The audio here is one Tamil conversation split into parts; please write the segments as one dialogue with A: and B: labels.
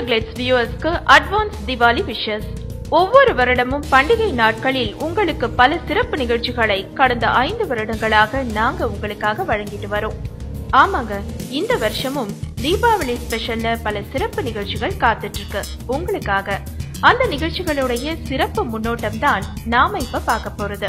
A: கிளிட்ஸ் வியூவர்ஸ்க்கு அட்வான்ஸ் திவாலி விஷஸ் ஒவ்வொரு வருடமும் பண்டிகை நாட்களில் உங்களுக்கு பல சிறப்பு நிகழ்ச்சிகளை கடந்த ஐந்து வருடங்களாக நாங்க உங்களுக்காக வழங்கிட்டு வரோம் ஆமாங்க இந்த வருஷமும் தீபாவளி ஸ்பெஷல்ல பல சிறப்பு நிகழ்ச்சிகள் காத்துட்டு இருக்கு உங்களுக்காக அந்த நிகழ்ச்சிகளுடைய சிறப்பு முன்னோட்டம் தான் நாம இப்ப பார்க்க போறது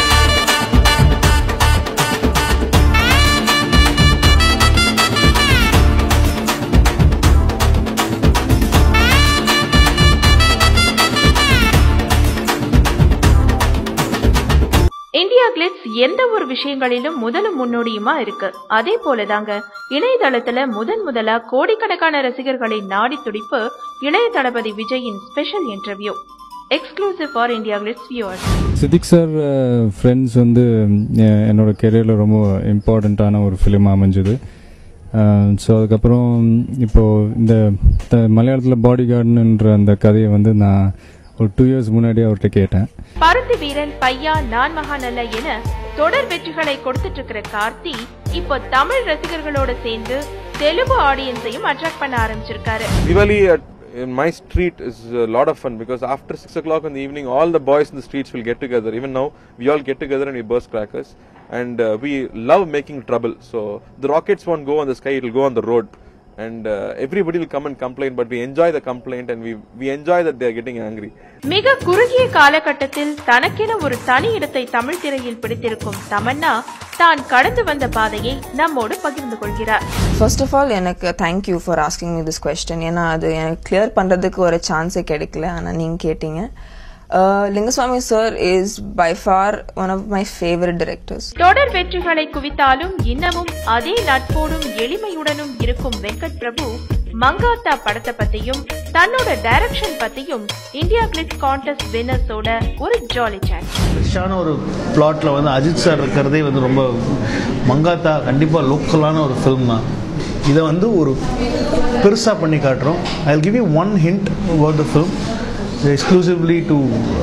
A: இந்தியா கிளிட்ஸ் எந்த ஒரு விஷயங்களிலும் முதலும் முன்னோடியுமா இருக்கு அதே போலதாங்க இணையதளத்துல முதன் முதலா கோடிக்கணக்கான ரசிகர்களை நாடி துடிப்பு இளைய தளபதி விஜயின் special interview exclusive for India Glitz viewers
B: Siddique sir friends வந்து அஹ், என்னோட கெரியரில் ரொம்ப இம்பார்ட்டண்ட்டான ஒரு ஃபிலிம் அமைஞ்சது ஸோ அதுக்கப்புறம் இப்போது இந்த த- மலையாளத்தில் பாடி கார்டுன்ற அந்த கதையை வந்து நான் ஒரு டூ இயர்ஸ் முன்னாடி அவர்கிட்ட கேட்டேன்
A: பருத்தி வீரன் பையா நான் மகாநல்ல என தொடர் வெற்றிகளை கொடுத்துட்டு இருக்கிற கார்த்தி இப்போ தமிழ் ரசிகர்களோட சேர்ந்து தெலுங்கு ஆடியன்ஸையும் அட்ராக்ட் பண்ண ஆரம்பிச்சிருக்காரு
C: Diwali at in my street is a lot of fun because after six o'clock in the evening, all the boys in the streets will get together. Even now, we all get together and we burst crackers, and uh, we love making trouble. So the rockets won't go on the sky; it'll go on the road, and uh, everybody will come and complain. But we enjoy the complaint, and we we enjoy that they are getting angry.
A: மிக குறுகிய காலகட்டத்தில் தனக்கென ஒரு தனி இடத்தை தமிழ் திரையில் பிடித்திருக்கும் தமன்னா தான் கடந்து வந்த பாதையை நம்மோடு பகிர்ந்து கொள்கிறார்
D: ஃபர்ஸ்ட் ஆஃப் ஆல் எனக்கு thank you for asking me this question ஏன்னா அது எனக்கு கிளியர் பண்ணுறதுக்கு ஒரு சான்ஸே கிடைக்கல ஆனால் நீங்கள் கேட்டீங்க Uh, Lingusamy sir is by far one of my favourite directors
A: தொடர் வெற்றிகளை குவித்தாலும் இன்னமும் அதே நட்போடும் எளிமையுடனும் இருக்கும் வெங்கட் பிரபு மங்காத்தா படத்தை பத்தியும் தன்னோட டைரக்ஷன் பத்தியும் இந்தியா கிளிட்ஸ் கான்டெஸ்ட் வின்னர்ஸோட ஒரு ஜாலி சாட்
E: ஃப்ரெஷ்ஷான ஒரு பிளாட்டில் வந்து அஜித் சார் இருக்கிறதே வந்து ரொம்ப மங்காத்தா கண்டிப்பாக லோக்கலான ஒரு ஃபில்ம் தான் இதை வந்து ஒரு பெருசாக பண்ணி காட்டுறோம் I give you one hint about the film exclusively to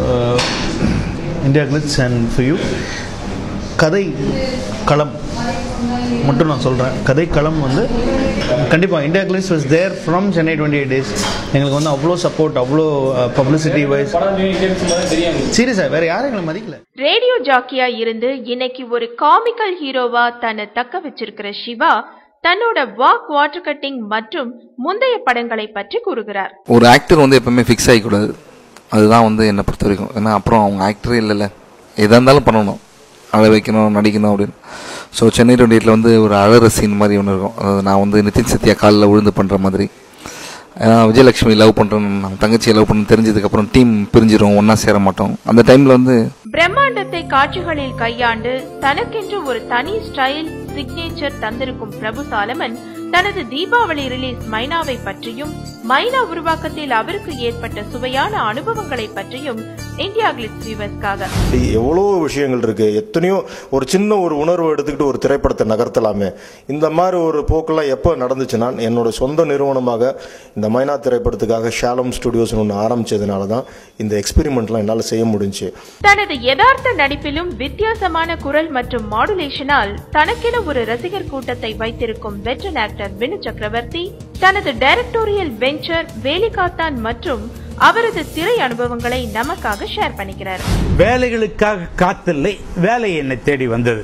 E: India Glitz and for you கதை களம் மட்டும் நான் சொல்கிறேன் கதை களம் வந்து கண்டிப்பாக India Glitz was there from Chennai twenty eight days எங்களுக்கு வந்து அவ்வளோ சப்போர்ட் அவ்வளோ பப்ளிசிட்டி வைஸ் சீரியஸாக வேறு யாரும் எங்களை மதிக்கல
A: ரேடியோ ஜாக்கியா இருந்து இன்னைக்கு ஒரு காமிக்கல் ஹீரோவா தன்னை தக்க வச்சிருக்கிற சிவா தன்னோட வாக் வாட்டர் கட்டிங் மற்றும் முந்தைய படங்களை பற்றி கூறுகிறார்
F: ஒரு ஆக்டர் வந்து எப்பவுமே ஃபிக்ஸ் ஆகிக்கூடாது அதுதான் வந்து என்னை பொறுத்த வரைக்கும் ஏன்னா அப்புறம் அவங்க ஆக்டரே இல்லைல்ல எதாக இருந்தாலும் பண்ணணும் அழ வைக்கணும் நடிக்கணும் அப்படின்னு ஸோ சென்னை டுவெண்ட்டி எயிட்டில் வந்து ஒரு அழற சீன் மாதிரி ஒன்று இருக்கும் அதாவது நான் வந்து நிதின் சத்யா காலில் விழுந்து பண்ணுற மாதிரி ஏன்னா விஜயலட்சுமி லவ் பண்ணுறோம் நாங்கள் தங்கச்சியை லவ் பண்ண தெரிஞ்சதுக்கப்புறம் டீம் பிரிஞ்சிரும் ஒன்றா சேர மாட்டோம் அந்த டைமில் வந்து
A: பிரம்மாண்டத்தை காட்சிகளில் கையாண்டு தனக்கென்று ஒரு தனி ஸ்டைல் சிக்னேச்சர் தந்திருக்கும் பிரபு சாலமன் தனது தீபாவளி ரிலீஸ் மைனாவை பற்றியும் மைனா உருவாக்கத்தில் அவருக்கு ஏற்பட்ட சுவையான அனுபவங்களை பற்றியும் இந்தியா கிளிட்ஸ் வியூவர்ஸ்க்காக
G: எவ்வளோ விஷயங்கள் இருக்கு எத்தனையோ ஒரு சின்ன ஒரு உணர்வு எடுத்துக்கிட்டு ஒரு திரைப்படத்தை நகர்த்தலாமே இந்த மாதிரி ஒரு போக்கெல்லாம் எப்போ நடந்துச்சுன்னா என்னோட சொந்த நிறுவனமாக இந்த மைனா திரைப்படத்துக்காக ஷாலம் ஸ்டுடியோஸ்னு ஒன்று ஆரம்பிச்சதுனால தான் இந்த எக்ஸ்பெரிமெண்ட்லாம் என்னால் செய்ய முடிஞ்சுச்சு
A: தனது யதார்த்த நடிப்பிலும் வித்தியாசமான குரல் மற்றும் மாடுலேஷனால் தனக்கென ஒரு ரசிகர் கூட்டத்தை வைத்திருக்கும் வெட்டரன் ஆக்டர் வினு சக்கரவர்த்தி தனது டைரக்டோரியல் வெஞ்சர் வேலிகாத்தான் மற்றும் அவரது திரை அனுபவங்களை நமக்காக ஷேர் பண்ணிக்கிறார்
H: வேலைகளுக்காக காத்தில்லை வேலை என்னை தேடி வந்தது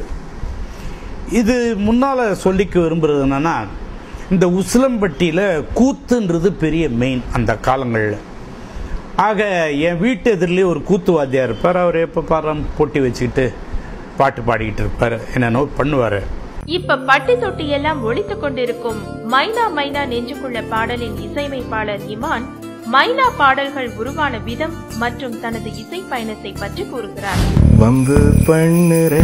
H: இது முன்னால சொல்லிக்க விரும்புறது என்னன்னா இந்த உசிலம்பட்டியில கூத்துன்றது பெரிய மெயின் அந்த காலங்களில் ஆக என் வீட்டு எதிரிலே ஒரு கூத்து வாத்தியார் இருப்பார் அவர் எப்போ பாரு போட்டி வச்சுக்கிட்டு பாட்டு பாடிக்கிட்டு இருப்பார் என்னென்னோ பண்ணுவார்
A: இப்ப பட்டி தொட்டி எல்லாம் ஒழித்துக் கொண்டிருக்கும் மைனா மைனா நெஞ்சுக்குள்ள பாடலின் இசையமைப்பாளர் இமான் மைனா பாடல்கள் உருவான விதம் மற்றும் தனது இசை பயணத்தை பற்றி கூறுகிறார்
I: வம்பு பண்ணுற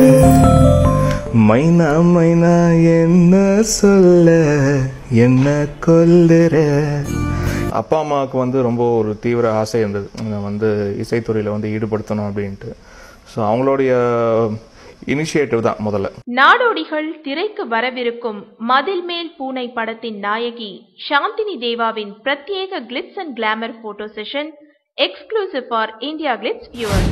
I: மைனா மைனா என்ன சொல்ல என்ன கொல்லுற அப்பா அம்மாவுக்கு வந்து ரொம்ப ஒரு தீவிர ஆசை இருந்தது நான் வந்து இசைத்துறையில் வந்து ஈடுபடுத்தணும் அப்படின்ட்டு ஸோ அவங்களுடைய இனிஷியேட்டிவ் தான் முதல்ல
A: நாடோடிகள் திரைக்கு வரவிருக்கும் மதில் மேல் பூனை படத்தின் நாயகி சாந்தினி தேவாவின் பிரத்யேக glitz and glamour photo session exclusive for India Glitz viewers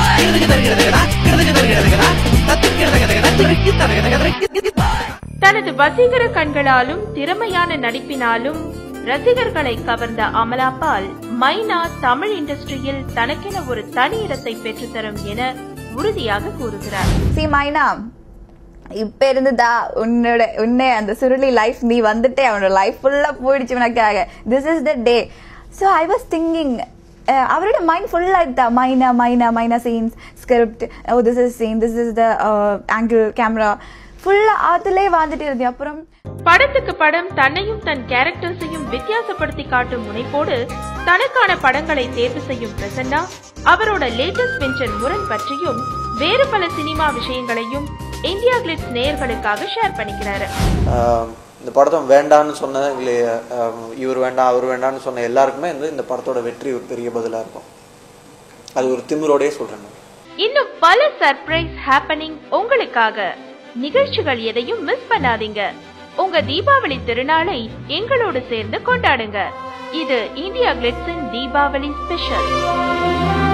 A: தனது வசீகர கண்களாலும் திறமையான நடிப்பினாலும் ரசிகர்களை கவர்ந்த அமலா பால் மைனா தமிழ் இண்டஸ்ட்ரியில் தனக்கென ஒரு தனி இடத்தை பெற்றுத்தரும் என உறுதியாக கூறுகிறார்
J: சி மைனா இப்ப இருந்துதா உன்னோட உன்னை அந்த சுருளி லைஃப் நீ வந்துட்டே அவனோட லைஃப் ஃபுல்லா போயிடுச்சு உனக்காக this is the day so I was thinking அவரோட மைண்ட் ஃபுல்லா இருந்தா Mynaa Mynaa Mynaa scenes script oh this is scene this is the angle camera ஃபுல்லா அதுலயே வாழ்ந்துட்டு இருந்தேன் அப்புறம்
A: படத்துக்கு படம் தன்னையும் தன் கேரக்டர்ஸையும் வித்தியாசப்படுத்தி காட்டும் முனைப்போடு தனக்கான படங்களை தேர்வு செய்யும் பிரசன்னா அவரோட லேட்டஸ்ட் வெஞ்சர் முரண் பற்றியும் வேறு பல சினிமா விஷயங்களையும் இந்தியா கிளிட்ஸ் நேயர்களுக்காக ஷேர் பண்ணிக்கிறாரு
K: ஆஹ் இந்த படத்தை வேண்டான்னு சொன்ன இல்லை ஆஹ் இவர் வேண்டாம் அவர் வேண்டாம்னு சொன்ன எல்லாருக்குமே வந்து இந்த படத்தோட வெற்றி ஒரு பெரிய பதிலாக இருக்கும் அது ஒரு திமிரோடயே சொல்கிறேன் நான்
A: இன்னும் பல சர்ப்ரைஸ் ஹேப்பனிங் உங்களுக்காக நிகழ்ச்சிகள் எதையும் மிஸ் பண்ணாதீங்க உங்க தீபாவளி திருநாளை எங்களோடு சேர்ந்து கொண்டாடுங்க இது இந்தியா கிளிட்ஸின் தீபாவளி ஸ்பெஷல்